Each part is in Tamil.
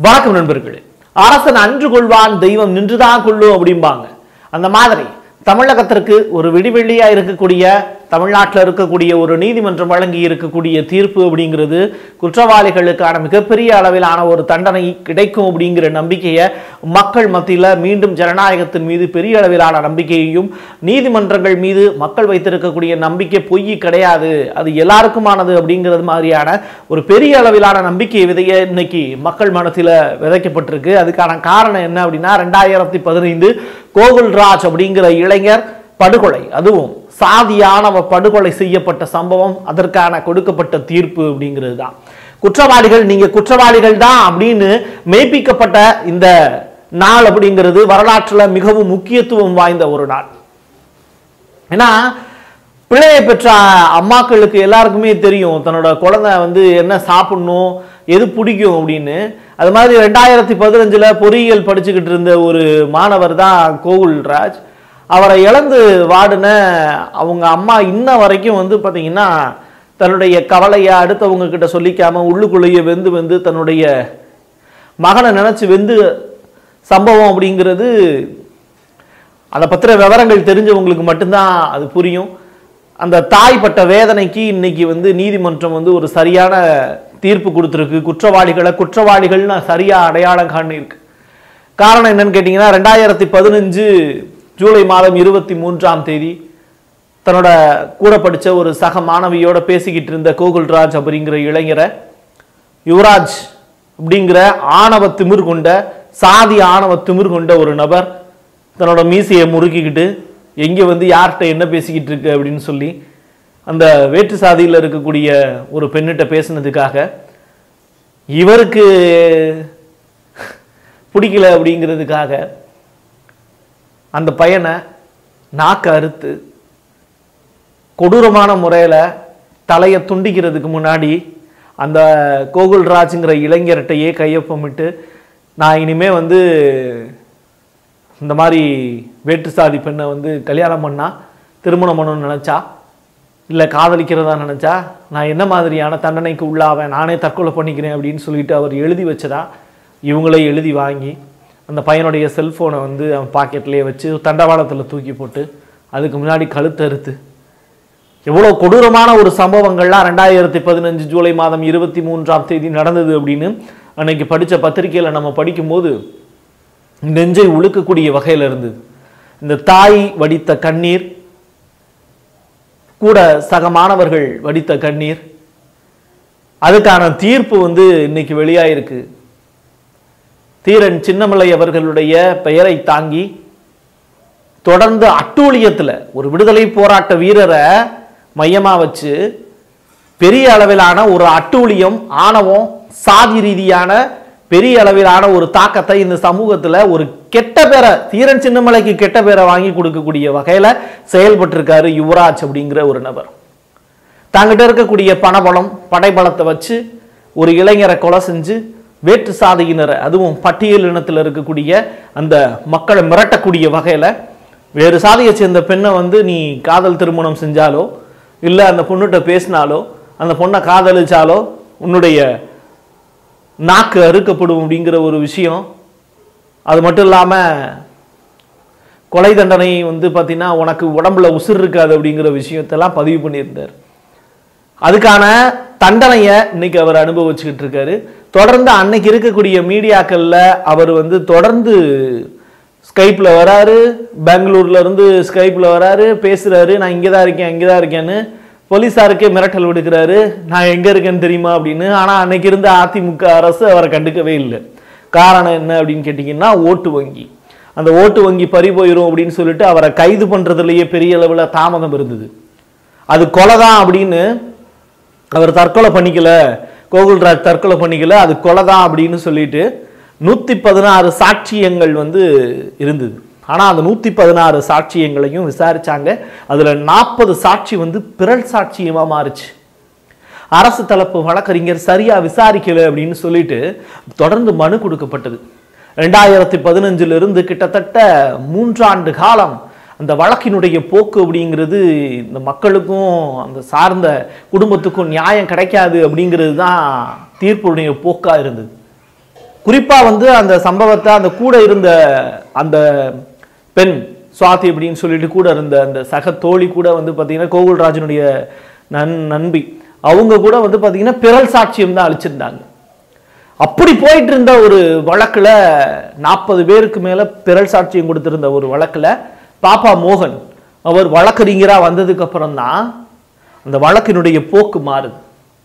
வணக்கம் நண்பர்களே அரசன் அன்று கொள்வான் தெய்வம் நின்றுதான் கொள்ளும் அப்படிம்பாங்க அந்த மாதிரி தமிழகத்திற்கு ஒரு விடிவெள்ளியா இருக்கக்கூடிய தமிழ்நாட்டில் இருக்கக்கூடிய ஒரு நீதிமன்றம் வழங்கி இருக்கக்கூடிய தீர்ப்பு அப்படிங்கிறது குற்றவாளிகளுக்கான மிகப்பெரிய அளவிலான ஒரு தண்டனை கிடைக்கும் அப்படிங்கிற நம்பிக்கையை மக்கள் மத்தியில் மீண்டும் ஜனநாயகத்தின் மீது பெரிய அளவிலான நம்பிக்கையையும் நீதிமன்றங்கள் மீது மக்கள் வைத்திருக்கக்கூடிய நம்பிக்கை பொய் கிடையாது அது எல்லாருக்குமானது அப்படிங்கிறது மாதிரியான ஒரு பெரிய அளவிலான நம்பிக்கை விதைய இன்னைக்கு மக்கள் மனத்தில் விதைக்கப்பட்டிருக்கு அதுக்கான காரணம் என்ன அப்படின்னா ரெண்டாயிரத்தி பதினைந்து கோகுல்ராஜ் அப்படிங்கிற இளைஞர் படுகொலை அதுவும் சாதியானவ படுகொலை செய்யப்பட்ட சம்பவம் அதற்கான கொடுக்கப்பட்ட தீர்ப்பு அப்படிங்கிறது தான் குற்றவாளிகள் நீங்க குற்றவாளிகள் தான் அப்படின்னு மெய்ப்பிக்கப்பட்ட இந்த நாள் அப்படிங்கிறது வரலாற்றுல மிகவும் முக்கியத்துவம் வாய்ந்த ஒரு நாள் ஏன்னா பிள்ளையை பெற்ற அம்மாக்களுக்கு எல்லாருக்குமே தெரியும் தன்னோட குழந்தை வந்து என்ன சாப்பிடணும் எது பிடிக்கும் அப்படின்னு அது மாதிரி ரெண்டாயிரத்தி பதினஞ்சில் பொறியியல் படிச்சுக்கிட்டு இருந்த ஒரு மாணவர் தான் கோகுல்ராஜ் அவரை இழந்து வாடின அவங்க அம்மா இன்ன வரைக்கும் வந்து பார்த்தீங்கன்னா தன்னுடைய கவலையை அடுத்தவங்க கிட்ட சொல்லிக்காம உள்ளுக்குள்ளேயே வெந்து வெந்து தன்னுடைய மகனை நினைச்சு வெந்து சம்பவம் அப்படிங்கிறது அதை பற்றின விவரங்கள் தெரிஞ்சவங்களுக்கு மட்டும்தான் அது புரியும் அந்த தாய் பட்ட வேதனைக்கு இன்னைக்கு வந்து நீதிமன்றம் வந்து ஒரு சரியான தீர்ப்பு கொடுத்துருக்கு குற்றவாளிகளை குற்றவாளிகள்னு சரியா அடையாளம் காணிருக்கு காரணம் என்னன்னு கேட்டிங்கன்னா ரெண்டாயிரத்தி பதினஞ்சு ஜூலை மாதம் இருபத்தி மூன்றாம் தேதி தன்னோட கூட படிச்ச ஒரு சக மாணவியோட பேசிக்கிட்டு இருந்த கோகுல்ராஜ் அப்படிங்கிற இளைஞரை யுவராஜ் அப்படிங்கிற ஆணவ திமிர் கொண்ட சாதி ஆணவ திமிர் கொண்ட ஒரு நபர் தன்னோட மீசையை முறுக்கிக்கிட்டு எங்கே வந்து யார்கிட்ட என்ன பேசிக்கிட்டு இருக்கு அப்படின்னு சொல்லி அந்த வேற்று சாதியில் இருக்கக்கூடிய ஒரு பெண்ணிட்ட பேசுனதுக்காக இவருக்கு பிடிக்கல அப்படிங்கிறதுக்காக அந்த பையனை நாக்க அறுத்து கொடூரமான முறையில் தலையை துண்டிக்கிறதுக்கு முன்னாடி அந்த கோகுல்ராஜுங்கிற இளைஞர்கிட்டையே கையொப்பமிட்டு நான் இனிமே வந்து இந்த மாதிரி வேற்று சாதி பெண்ணை வந்து கல்யாணம் பண்ணா திருமணம் பண்ணணும்னு நினச்சா இல்லை காதலிக்கிறதா நினச்சா நான் என்ன மாதிரியான தண்டனைக்கு உள்ளாவேன் நானே தற்கொலை பண்ணிக்கிறேன் அப்படின்னு சொல்லிட்டு அவர் எழுதி வச்சதா இவங்களே எழுதி வாங்கி அந்த பையனுடைய செல்ஃபோனை வந்து அவன் பாக்கெட்லேயே வச்சு தண்டவாளத்தில் தூக்கி போட்டு அதுக்கு முன்னாடி கழுத்து அறுத்து எவ்வளோ கொடூரமான ஒரு சம்பவங்கள்லாம் ரெண்டாயிரத்தி பதினஞ்சு ஜூலை மாதம் இருபத்தி மூன்றாம் தேதி நடந்தது அப்படின்னு அன்னைக்கு படித்த பத்திரிக்கையில் நம்ம படிக்கும்போது நெஞ்சை உழுக்கக்கூடிய வகையில் இருந்தது இந்த தாய் வடித்த கண்ணீர் கூட சக மாணவர்கள் வடித்த கண்ணீர் அதுக்கான தீர்ப்பு வந்து இன்னைக்கு வெளியாயிருக்கு தீரன் சின்னமலை அவர்களுடைய பெயரை தாங்கி தொடர்ந்து அட்டூழியத்தில் ஒரு விடுதலை போராட்ட வீரரை மையமா வச்சு பெரிய அளவிலான ஒரு அட்டூழியம் ஆணவம் சாதி ரீதியான பெரிய அளவிலான ஒரு தாக்கத்தை இந்த சமூகத்துல ஒரு கெட்ட பேரை தீரன் சின்னமலைக்கு கெட்ட பேரை வாங்கி கொடுக்கக்கூடிய வகையில செயல்பட்டிருக்காரு யுவராஜ் அப்படிங்கிற ஒரு நபர் தாங்கிட்ட இருக்கக்கூடிய பணபலம் படைபலத்தை வச்சு ஒரு இளைஞரை கொலை செஞ்சு வேற்று சாதியினரை அதுவும் பட்டியல் இனத்தில் இருக்கக்கூடிய அந்த மக்களை மிரட்டக்கூடிய வகையில் வேறு சாதியை சேர்ந்த பெண்ணை வந்து நீ காதல் திருமணம் செஞ்சாலோ இல்லை அந்த பொண்ணுகிட்ட பேசினாலோ அந்த பொண்ணை காதலிச்சாலோ உன்னுடைய நாக்கு அறுக்கப்படும் அப்படிங்கிற ஒரு விஷயம் அது மட்டும் இல்லாமல் கொலை தண்டனை வந்து பார்த்தீங்கன்னா உனக்கு உடம்புல உசுர் இருக்காது அப்படிங்கிற விஷயத்தெல்லாம் பதிவு பண்ணியிருந்தார் அதுக்கான தண்டனையை இன்னைக்கு அவர் அனுபவிச்சுக்கிட்டு இருக்காரு தொடர்ந்து அன்னைக்கு இருக்கக்கூடிய மீடியாக்கள்ல அவர் வந்து தொடர்ந்து ஸ்கைப்ல வராரு பெங்களூர்ல இருந்து ஸ்கைப்ல வராரு பேசுறாரு நான் இங்கே தான் இருக்கேன் இங்கே தான் இருக்கேன்னு போலீஸாருக்கே மிரட்டல் விடுக்கிறாரு நான் எங்க இருக்கேன்னு தெரியுமா அப்படின்னு ஆனா அன்னைக்கு இருந்த அதிமுக அரசு அவரை கண்டுக்கவே இல்லை காரணம் என்ன அப்படின்னு கேட்டிங்கன்னா ஓட்டு வங்கி அந்த ஓட்டு வங்கி பறி போயிடும் அப்படின்னு சொல்லிட்டு அவரை கைது பண்றதுலயே பெரிய அளவுல தாமதம் இருந்தது அது கொலை தான் அப்படின்னு அவர் தற்கொலை பண்ணிக்கல கோகுல்ராஜ் தற்கொலை பண்ணிக்கல அது கொலை தான் அப்படின்னு சொல்லிட்டு நூற்றி பதினாறு சாட்சியங்கள் வந்து இருந்தது ஆனால் அந்த நூற்றி பதினாறு சாட்சியங்களையும் விசாரிச்சாங்க அதில் நாற்பது சாட்சி வந்து பிறல் சாட்சியமாக மாறுச்சு அரசு தரப்பு வழக்கறிஞர் சரியா விசாரிக்கல அப்படின்னு சொல்லிட்டு தொடர்ந்து மனு கொடுக்கப்பட்டது ரெண்டாயிரத்தி பதினஞ்சுல இருந்து கிட்டத்தட்ட மூன்றாண்டு காலம் அந்த வழக்கினுடைய போக்கு அப்படிங்கிறது இந்த மக்களுக்கும் அந்த சார்ந்த குடும்பத்துக்கும் நியாயம் கிடைக்காது அப்படிங்கிறது தான் தீர்ப்புடைய போக்கா இருந்தது குறிப்பா வந்து அந்த சம்பவத்தை அந்த கூட இருந்த அந்த பெண் சுவாதி அப்படின்னு சொல்லிட்டு கூட இருந்த அந்த சக தோழி கூட வந்து பார்த்தீங்கன்னா கோகுல்ராஜனுடைய நன் நண்பி அவங்க கூட வந்து பார்த்தீங்கன்னா பிறல் சாட்சியம் தான் அளிச்சிருந்தாங்க அப்படி போயிட்டு இருந்த ஒரு வழக்குல நாற்பது பேருக்கு மேல பிறல் சாட்சியம் கொடுத்திருந்த ஒரு வழக்குல பாப்பா மோகன் அவர் வழக்கறிஞரா வந்ததுக்கு அப்புறம் தான் அந்த வழக்கினுடைய போக்கு மாறுது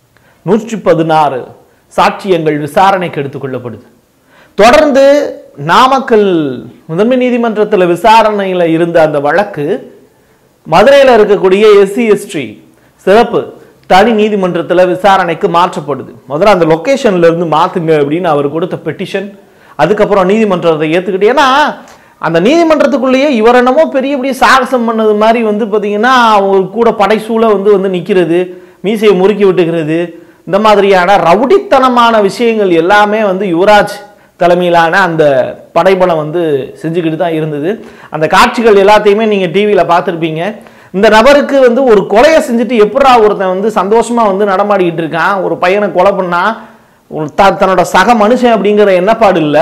நூற்றி பதினாறு சாட்சியங்கள் விசாரணைக்கு எடுத்துக்கொள்ளப்படுது தொடர்ந்து நாமக்கல் முதன்மை நீதிமன்றத்தில் விசாரணையில் இருந்த அந்த வழக்கு மதுரையில் இருக்கக்கூடிய எஸ்சி எஸ்டி சிறப்பு தனி நீதிமன்றத்தில் விசாரணைக்கு மாற்றப்படுது முதல்ல அந்த லொக்கேஷன்ல இருந்து மாத்துங்க அப்படின்னு அவர் கொடுத்த பெட்டிஷன் அதுக்கப்புறம் நீதிமன்றத்தை ஏற்றுக்கிட்டு ஏன்னா அந்த நீதிமன்றத்துக்குள்ளேயே இவர் என்னமோ பெரிய பெரிய சாகசம் பண்ணது மாதிரி வந்து பார்த்தீங்கன்னா அவங்க கூட படைசூழ வந்து வந்து நிற்கிறது மீசையை முறுக்கி விட்டுக்கிறது இந்த மாதிரியான ரவுடித்தனமான விஷயங்கள் எல்லாமே வந்து யுவராஜ் தலைமையிலான அந்த படைபலம் வந்து செஞ்சுக்கிட்டு தான் இருந்தது அந்த காட்சிகள் எல்லாத்தையுமே நீங்கள் டிவியில் பார்த்துருப்பீங்க இந்த நபருக்கு வந்து ஒரு கொலையை செஞ்சுட்டு எப்படா ஒருத்தன் வந்து சந்தோஷமா வந்து நடமாடிக்கிட்டு இருக்கான் ஒரு பையனை கொலை பண்ணா ஒரு த- தன்னோட சக மனுஷன் அப்படிங்கிற எண்ணப்பாடு இல்லை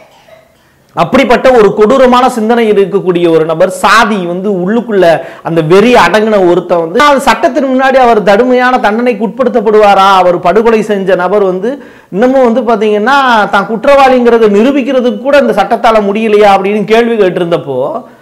அப்படிப்பட்ட ஒரு கொடூரமான சிந்தனை இருக்கக்கூடிய ஒரு நபர் சாதி வந்து உள்ளுக்குள்ள அந்த வெறி அடங்கின ஒருத்தன் வந்து அது சட்டத்தின் முன்னாடி அவர் தடுமையான தண்டனைக்கு உட்படுத்தப்படுவாரா அவர் படுகொலை செஞ்ச நபர் வந்து இன்னமும் வந்து பாத்தீங்கன்னா தான் குற்றவாளிங்கிறத நிரூபிக்கிறதுக்கு கூட இந்த சட்டத்தால முடியலையா அப்படின்னு கேள்வி கேட்டிருந்தப்போ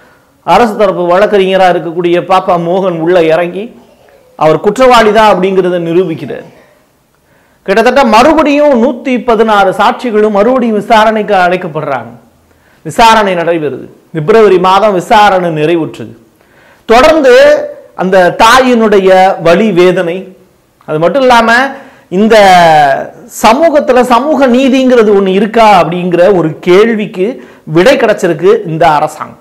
அரசு தரப்பு வழக்கறிஞரா இருக்கக்கூடிய பாப்பா மோகன் உள்ள இறங்கி அவர் குற்றவாளி தான் அப்படிங்கிறத நிரூபிக்கிறார் கிட்டத்தட்ட மறுபடியும் நூத்தி பதினாறு சாட்சிகளும் மறுபடியும் விசாரணைக்கு அழைக்கப்படுறாங்க விசாரணை நடைபெறுது பிப்ரவரி மாதம் விசாரணை நிறைவுற்றது தொடர்ந்து அந்த தாயினுடைய வலி வேதனை அது மட்டும் இல்லாம இந்த சமூகத்துல சமூக நீதிங்கிறது ஒண்ணு இருக்கா அப்படிங்கிற ஒரு கேள்விக்கு விடை கிடைச்சிருக்கு இந்த அரசாங்கம்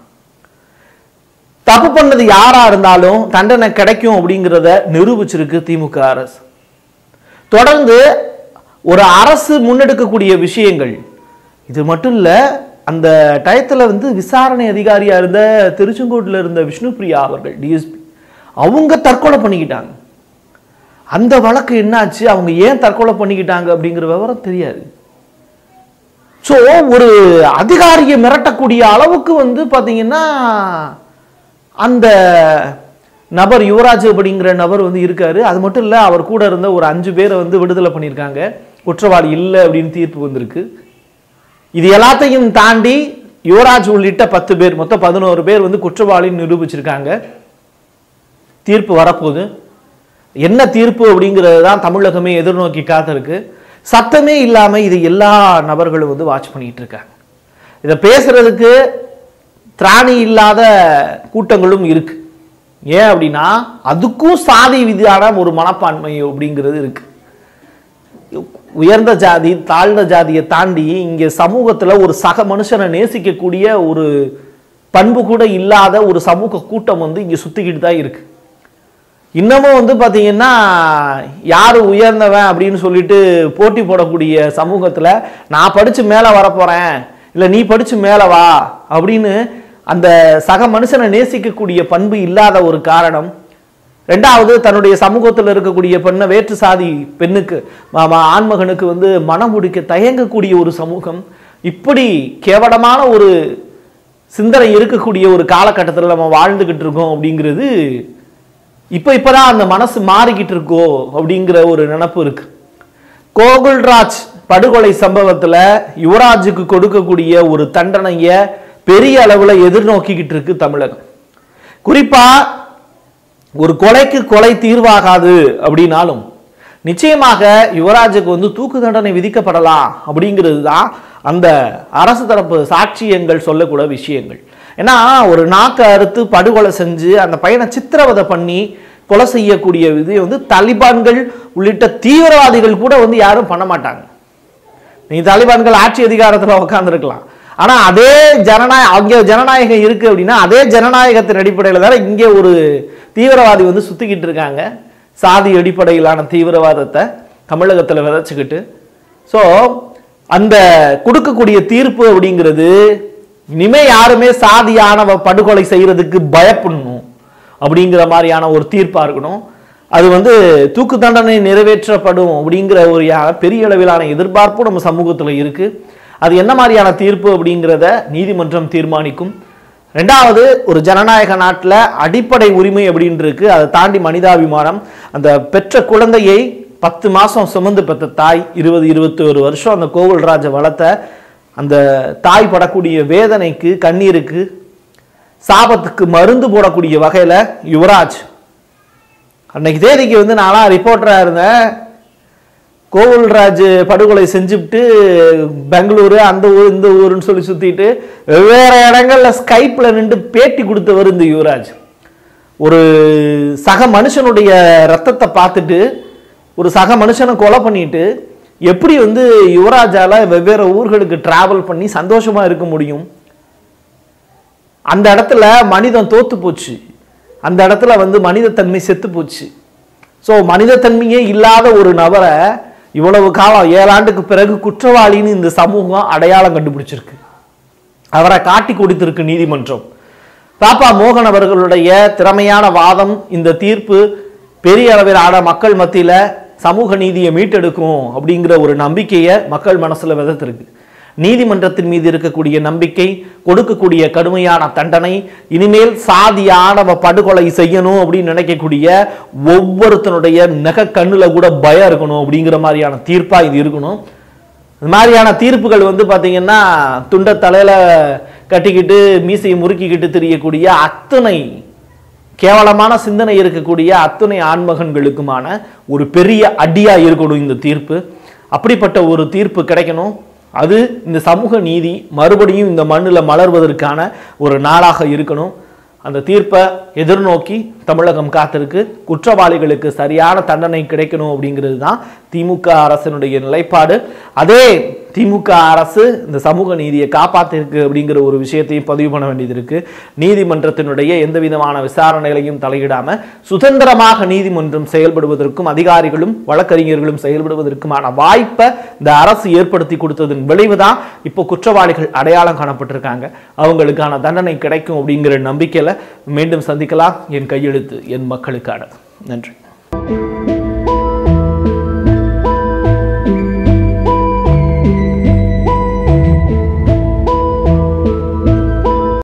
தப்பு பண்ணது யாரா இருந்தாலும் தண்டனை கிடைக்கும் அப்படிங்கிறத நிரூபிச்சிருக்கு திமுக அரசு தொடர்ந்து ஒரு அரசு முன்னெடுக்கக்கூடிய விஷயங்கள் இது மட்டும் இல்ல அந்த டயத்துல வந்து விசாரணை அதிகாரியா இருந்த திருச்செங்கோட்டில் இருந்த விஷ்ணுபிரியா அவர்கள் டிஎஸ்பி அவங்க தற்கொலை பண்ணிக்கிட்டாங்க அந்த வழக்கு என்னாச்சு அவங்க ஏன் தற்கொலை பண்ணிக்கிட்டாங்க அப்படிங்கிற விவரம் தெரியாது ஸோ ஒரு அதிகாரியை மிரட்டக்கூடிய அளவுக்கு வந்து பார்த்தீங்கன்னா அந்த நபர் யுவராஜ் அப்படிங்கிற நபர் வந்து இருக்காரு அது மட்டும் இல்லை அவர் கூட இருந்த ஒரு அஞ்சு பேரை வந்து விடுதலை பண்ணியிருக்காங்க குற்றவாளி இல்லை அப்படின்னு தீர்ப்பு வந்திருக்கு இது எல்லாத்தையும் தாண்டி யுவராஜ் உள்ளிட்ட பத்து பேர் மொத்தம் பதினோரு பேர் வந்து குற்றவாளின்னு நிரூபிச்சிருக்காங்க தீர்ப்பு வரப்போகுது என்ன தீர்ப்பு அப்படிங்கிறது தான் தமிழகமே எதிர்நோக்கி காத்திருக்கு சத்தமே இல்லாம இது எல்லா நபர்களும் வந்து வாட்ச் பண்ணிட்டு இருக்காங்க இதை பேசுறதுக்கு திராணி இல்லாத கூட்டங்களும் இருக்கு ஏன் அப்படின்னா அதுக்கும் சாதி விதியான ஒரு மனப்பான்மை அப்படிங்கிறது இருக்கு உயர்ந்த ஜாதி தாழ்ந்த ஜாதியை தாண்டி இங்கே சமூகத்துல ஒரு சக மனுஷனை நேசிக்கக்கூடிய ஒரு பண்பு கூட இல்லாத ஒரு சமூக கூட்டம் வந்து இங்க சுத்திக்கிட்டு தான் இருக்கு இன்னமும் வந்து பார்த்தீங்கன்னா யார் உயர்ந்தவன் அப்படின்னு சொல்லிட்டு போட்டி போடக்கூடிய சமூகத்தில் நான் படித்து மேலே வரப்போகிறேன் இல்லை நீ படித்து மேலே வா அப்படின்னு அந்த சக மனுஷனை நேசிக்கக்கூடிய பண்பு இல்லாத ஒரு காரணம் ரெண்டாவது தன்னுடைய சமூகத்தில் இருக்கக்கூடிய பெண்ணை வேற்று சாதி பெண்ணுக்கு ம- ம- ஆண்மகனுக்கு வந்து மனம் முடிக்க தயங்கக்கூடிய ஒரு சமூகம் இப்படி கேவலமான ஒரு சிந்தனை இருக்கக்கூடிய ஒரு காலகட்டத்தில் நம்ம வாழ்ந்துகிட்டு இருக்கோம் அப்படிங்கிறது இப்போ இப்பதான் அந்த மனசு மாறிக்கிட்டு இருக்கோ அப்படிங்கிற ஒரு நினப்பு இருக்கு கோகுல்ராஜ் படுகொலை சம்பவத்துல யுவராஜுக்கு கொடுக்கக்கூடிய ஒரு தண்டனைய பெரிய அளவுல எதிர்நோக்கிக்கிட்டு இருக்கு தமிழகம் குறிப்பா ஒரு கொலைக்கு கொலை தீர்வாகாது அப்படின்னாலும் நிச்சயமாக யுவராஜுக்கு வந்து தூக்கு தண்டனை விதிக்கப்படலாம் அப்படிங்கிறது தான் அந்த அரசு தரப்பு சாட்சியங்கள் சொல்லக்கூட விஷயங்கள் ஏன்னா ஒரு நாக்கை அறுத்து படுகொலை செஞ்சு அந்த பையனை சித்திரவதை பண்ணி கொலை செய்யக்கூடிய இது வந்து தலிபான்கள் உள்ளிட்ட தீவிரவாதிகள் கூட வந்து யாரும் பண்ண மாட்டாங்க நீ தாலிபான்கள் ஆட்சி அதிகாரத்துல உட்காந்துருக்கலாம் ஆனா அதே ஜனநாயக அங்கே ஜனநாயகம் இருக்கு அப்படின்னா அதே ஜனநாயகத்தின் அடிப்படையில் தானே இங்கே ஒரு தீவிரவாதி வந்து சுத்திக்கிட்டு இருக்காங்க சாதி அடிப்படையிலான தீவிரவாதத்தை தமிழகத்துல விதைச்சுக்கிட்டு ஸோ அந்த கொடுக்கக்கூடிய தீர்ப்பு அப்படிங்கிறது இனிமே யாருமே சாதியானவ படுகொலை செய்யறதுக்கு பயப்படணும் அப்படிங்கிற மாதிரியான ஒரு தீர்ப்பா இருக்கணும் அது வந்து தூக்கு தண்டனை நிறைவேற்றப்படும் அப்படிங்கிற ஒரு யா- பெரிய அளவிலான எதிர்பார்ப்பும் நம்ம சமூகத்துல இருக்கு அது என்ன மாதிரியான தீர்ப்பு அப்படிங்கிறத நீதிமன்றம் தீர்மானிக்கும் ரெண்டாவது ஒரு ஜனநாயக நாட்டில் அடிப்படை உரிமை அப்படின்னு இருக்கு அதை தாண்டி மனிதாபிமானம் அந்த பெற்ற குழந்தையை பத்து மாசம் சுமந்து பெற்ற தாய் இருபது இருபத்தி ஒரு வருஷம் அந்த கோகுல்ராஜை வளர்த்த அந்த தாய் படக்கூடிய வேதனைக்கு கண்ணீருக்கு சாபத்துக்கு மருந்து போடக்கூடிய வகையில் யுவராஜ் அன்னைக்கு தேதிக்கு வந்து நான்லாம் ரிப்போர்ட்டராக இருந்தேன் கோகுல்ராஜ் படுகொலை செஞ்சுவிட்டு பெங்களூரு அந்த ஊர் இந்த ஊருன்னு சொல்லி சுற்றிட்டு வெவ்வேறு இடங்கள்ல ஸ்கைப்பில் நின்று பேட்டி கொடுத்தவர் இந்த யுவராஜ் ஒரு சக மனுஷனுடைய ரத்தத்தை பார்த்துட்டு ஒரு சக மனுஷனை கொலை பண்ணிட்டு எப்படி வந்து யுவராஜால வெவ்வேறு ஊர்களுக்கு டிராவல் பண்ணி சந்தோஷமா இருக்க முடியும் அந்த இடத்துல மனிதன் தோத்து போச்சு அந்த இடத்துல வந்து மனிதத்தன்மை செத்து போச்சு ஸோ மனிதத்தன்மையே இல்லாத ஒரு நபரை இவ்வளவு காலம் ஏழாண்டுக்கு பிறகு குற்றவாளின்னு இந்த சமூகம் அடையாளம் கண்டுபிடிச்சிருக்கு அவரை காட்டி கொடுத்திருக்கு நீதிமன்றம் பாப்பா மோகன் அவர்களுடைய திறமையான வாதம் இந்த தீர்ப்பு பெரிய அளவிலான மக்கள் மத்தியில சமூக நீதியை மீட்டெடுக்கும் அப்படிங்கிற ஒரு நம்பிக்கையை மக்கள் மனசுல விதத்திருக்கு நீதிமன்றத்தின் மீது இருக்கக்கூடிய நம்பிக்கை கொடுக்கக்கூடிய கடுமையான தண்டனை இனிமேல் சாதி ஆணவ படுகொலை செய்யணும் அப்படின்னு நினைக்கக்கூடிய ஒவ்வொருத்தனுடைய நெக கண்ணுல கூட பயம் இருக்கணும் அப்படிங்கிற மாதிரியான தீர்ப்பா இது இருக்கணும் இந்த மாதிரியான தீர்ப்புகள் வந்து பாத்தீங்கன்னா துண்ட தலையில கட்டிக்கிட்டு மீசையை முறுக்கிக்கிட்டு தெரியக்கூடிய அத்தனை கேவலமான சிந்தனை இருக்கக்கூடிய அத்தனை ஆண்மகன்களுக்குமான ஒரு பெரிய அடியா இருக்கணும் இந்த தீர்ப்பு அப்படிப்பட்ட ஒரு தீர்ப்பு கிடைக்கணும் அது இந்த சமூக நீதி மறுபடியும் இந்த மண்ணில் மலர்வதற்கான ஒரு நாளாக இருக்கணும் அந்த தீர்ப்பை எதிர்நோக்கி தமிழகம் காத்திருக்கு குற்றவாளிகளுக்கு சரியான தண்டனை கிடைக்கணும் அப்படிங்கிறது தான் திமுக அரசினுடைய நிலைப்பாடு அதே திமுக அரசு இந்த சமூக நீதியை காப்பாத்திருக்கு அப்படிங்கிற ஒரு விஷயத்தையும் பதிவு பண்ண வேண்டியது இருக்கு நீதிமன்றத்தினுடைய எந்த விதமான விசாரணைகளையும் தலையிடாம சுதந்திரமாக நீதிமன்றம் செயல்படுவதற்கும் அதிகாரிகளும் வழக்கறிஞர்களும் செயல்படுவதற்குமான வாய்ப்பை இந்த அரசு ஏற்படுத்தி கொடுத்ததன் விளைவு தான் இப்போ குற்றவாளிகள் அடையாளம் காணப்பட்டிருக்காங்க அவங்களுக்கான தண்டனை கிடைக்கும் அப்படிங்கிற நம்பிக்கையில மீண்டும் சந்திக்கலாம் என் கையெழுத்து என் மக்களுக்கான நன்றி